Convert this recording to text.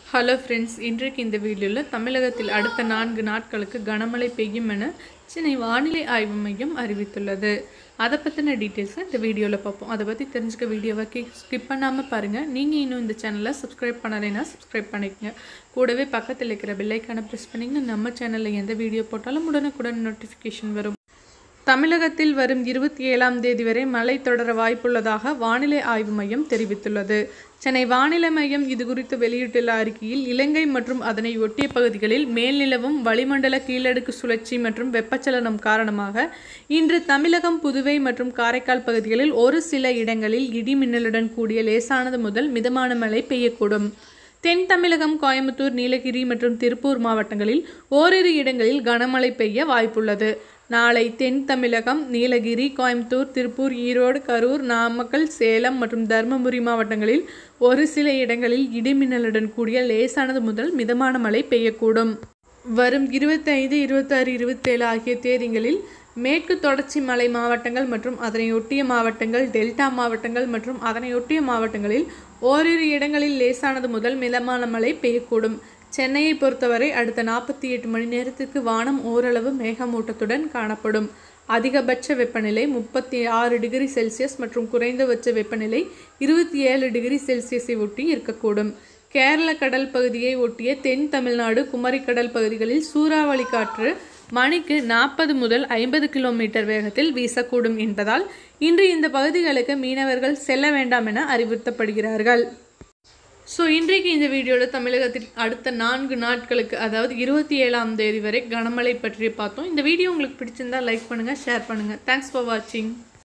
hello friends இன்றைக்கு இந்த வீடியோவில் தமிழகத்தில் அடுத்த நான்கு நாட்களுக்கு கனமழை பெய்யும் என சென்னை வானிலை ஆய்வு மையம் அறிவித்துள்ளது அதை பற்றின டீட்டெயில்ஸை இந்த வீடியோவில் பார்ப்போம் அதை பற்றி தெரிஞ்சுக்க வீடியோவை கி ஸ்கிப் பண்ணாமல் பாருங்கள் நீங்கள் இன்னும் இந்த சேனலை சப்ஸ்கிரைப் பண்ணலைன்னா சப்ஸ்கிரைப் பண்ணிக்கங்க கூடவே பக்கத்தில் இருக்கிற பெல்லைக்கான ப்ரெஸ் பண்ணிங்கன்னா நம்ம சேனலில் எந்த வீடியோ போட்டாலும் உடனுக்குடன் நோட்டிஃபிகேஷன் வரும் தமிழகத்தில் வரும் இருபத்தி ஏழாம் தேதி வரை மழை தொடர வாய்ப்புள்ளதாக வானிலை ஆய்வு மையம் தெரிவித்துள்ளது சென்னை வானிலை மையம் இதுகுறித்து வெளியிட்டுள்ள அறிக்கையில் இலங்கை மற்றும் அதனை ஒட்டிய பகுதிகளில் மேல்நிலவும் வளிமண்டல கீழடுக்கு சுழற்சி மற்றும் வெப்பச்சலனம் காரணமாக இன்று தமிழகம் புதுவை மற்றும் காரைக்கால் பகுதிகளில் ஒரு சில இடங்களில் இடி மின்னலுடன் கூடிய லேசானது முதல் மிதமான மழை பெய்யக்கூடும் தென் தமிழகம் கோயம்புத்தூர் நீலகிரி மற்றும் திருப்பூர் மாவட்டங்களில் ஓரிரு இடங்களில் கனமழை பெய்ய வாய்ப்புள்ளது நாளை தென் தமிழகம் நீலகிரி கோயம்புத்தூர் திருப்பூர் ஈரோடு கரூர் நாமக்கல் சேலம் மற்றும் தருமபுரி மாவட்டங்களில் ஒரு சில இடங்களில் இடிமின்னலுடன் கூடிய லேசானது முதல் மிதமான மழை பெய்யக்கூடும் வரும் இருபத்தைந்து இருபத்தாறு இருபத்தேழு ஆகிய தேதிகளில் மேற்கு தொடர்ச்சி மலை மாவட்டங்கள் மற்றும் அதனையொட்டிய மாவட்டங்கள் டெல்டா மாவட்டங்கள் மற்றும் அதனையொட்டிய மாவட்டங்களில் ஓரிரு இடங்களில் லேசானது முதல் மிதமான மழை பெய்யக்கூடும் சென்னையை பொறுத்தவரை அடுத்த நாற்பத்தி எட்டு மணி நேரத்திற்கு வானம் ஓரளவு மேகமூட்டத்துடன் காணப்படும் அதிகபட்ச வெப்பநிலை முப்பத்தி ஆறு டிகிரி செல்சியஸ் மற்றும் குறைந்தபட்ச வெப்பநிலை இருபத்தி ஏழு டிகிரி செல்சியஸை ஒட்டி இருக்கக்கூடும் கேரள கடல் பகுதியை ஒட்டிய தென் தமிழ்நாடு குமரிக்கடல் பகுதிகளில் சூறாவளி காற்று மணிக்கு நாற்பது முதல் ஐம்பது கிலோமீட்டர் வேகத்தில் வீசக்கூடும் என்பதால் இன்று இந்த பகுதிகளுக்கு மீனவர்கள் செல்ல வேண்டாம் என அறிவுறுத்தப்படுகிறார்கள் ஸோ இன்றைக்கு இந்த வீடியோவில் தமிழகத்தில் அடுத்த நான்கு நாட்களுக்கு அதாவது இருபத்தி ஏழாம் தேதி வரை கனமழை பற்றி பார்த்தோம் இந்த வீடியோ உங்களுக்கு பிடிச்சிருந்தா லைக் பண்ணுங்கள் ஷேர் பண்ணுங்கள் தேங்க்ஸ் ஃபார் வாட்சிங்